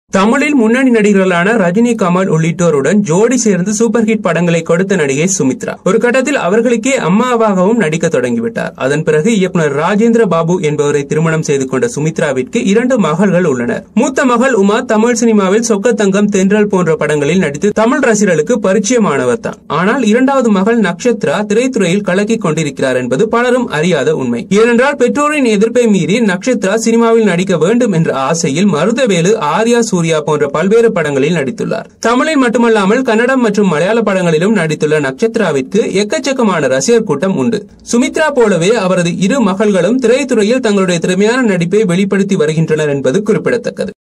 தமிழில் முன்னணி நடிகர்களான ரஜினி கமல் உள்ளிட்டோருடன் ஜோடி சேர்ந்து சூப்பர் ஹிட் படங்களை கொடுத்த நடிகை சுமித்ரா ஒரு கட்டத்தில் அவர்களுக்கே அம்மாவாகவும் நடிக்க தொடங்கிவிட்டார் அதன் பிறகு இயக்குனர் ராஜேந்திர பாபு என்பவரை திருமணம் செய்து கொண்ட சுமித்ராவிற்கு இரண்டு மகள்கள் உள்ளனர் மூத்த மகள் உமா தமிழ் சினிமாவில் சொக்கத்தங்கம் தென்றல் போன்ற படங்களில் நடித்து தமிழ் ரசிகர்களுக்கு பரிச்சயமானவர் தான் ஆனால் இரண்டாவது மகள் நக்ஷத்ரா திரைத்துறையில் கலக்கிக் கொண்டிருக்கிறார் என்பது பலரும் அறியாத உண்மை ஏனென்றால் பெற்றோரின் எதிர்ப்பை மீறி நக்ஷத்ரா சினிமாவில் நடிக்க வேண்டும் என்ற ஆசையில் மருதவேலு ஆர்யா சூர்யா போன்ற பல்வேறு படங்களில் நடித்துள்ளார் தமிழில் மட்டுமல்லாமல் கன்னடம் மற்றும் மலையாள படங்களிலும் நடித்துள்ள நட்சத்திராவிற்கு எக்கச்சக்கமான ரசிகர் கூட்டம் உண்டு சுமித்ரா போலவே அவரது இரு மகள்களும் திரைத்துறையில் தங்களுடைய திறமையான நடிப்பை வெளிப்படுத்தி வருகின்றனர் என்பது குறிப்பிடத்தக்கது